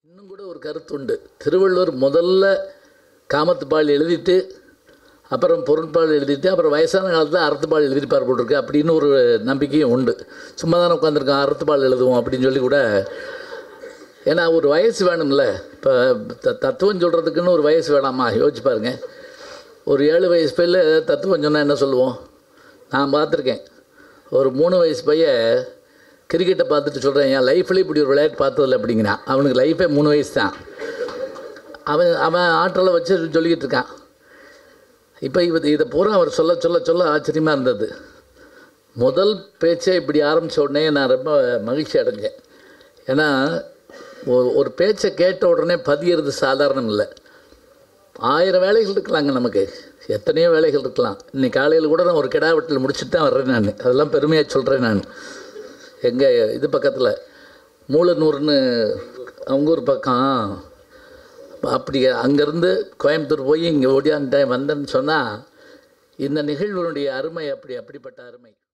இன்னும் கூட ஒரு கருத்து உண்டு திருவள்ளுவர் முதல்ல காமத்துப்பால் எழுதிட்டு அப்புறம் பொருட்பால் எழுதிட்டு அப்புறம் வயசான காலத்தில் அறத்துப்பால் எழுதியிருப்பார் போட்டிருக்கு அப்படின்னு ஒரு நம்பிக்கையும் உண்டு சும்மா தானே உட்காந்துருக்கோம் அறத்துப்பால் எழுதுவோம் அப்படின்னு சொல்லி கூட ஏன்னா ஒரு வயசு வேணும்ல இப்போ த தத்துவம் சொல்கிறதுக்குன்னு ஒரு வயசு வேணாமா யோசிச்சு பாருங்க ஒரு ஏழு வயசு பையில தத்துவம் சொன்னால் என்ன சொல்லுவோம் நான் பார்த்துருக்கேன் ஒரு மூணு வயசு பையன் கிரிக்கெட்டை பார்த்துட்டு சொல்கிறேன் என் லைஃப்லேயே இப்படி ஒரு விளையாட்டு பார்த்ததில்ல அப்படிங்கிறான் அவனுக்கு லைஃபே மூணு வயசு தான் அவன் அவன் ஆற்றலை வச்சு சொல்லிக்கிட்டு இருக்கான் இப்போ இவ இதை பூரா அவர் சொல்ல சொல்ல சொல்ல ஆச்சரியமாக இருந்தது முதல் பேச்சே இப்படி ஆரம்பித்த உடனே நான் ரொம்ப மகிழ்ச்சி அடைஞ்சேன் ஏன்னா ஒ- ஒரு பேச்சை கேட்ட உடனே பதியறது சாதாரணம் இல்லை ஆயிரம் வேலைகள் இருக்கலாங்க நமக்கு எத்தனையோ வேலைகள் இருக்கலாம் இன்னைக்கு காலையில் கூட நான் ஒரு கிடா வெட்டில் முடிச்சுட்டு தான் வர்றேன் நான் அதெல்லாம் பெருமையாக சொல்கிறேன் நான் எங்கள் இது பக்கத்தில் மூலனூர்னு அவங்க ஒரு பக்கம் அப்படி அங்கேருந்து கோயம்புத்தூர் போய் இங்கே ஓடியாந்துட்டேன் வந்தேன்னு சொன்னால் இந்த நிகழ்வுடைய அருமை அப்படி அப்படிப்பட்ட அருமை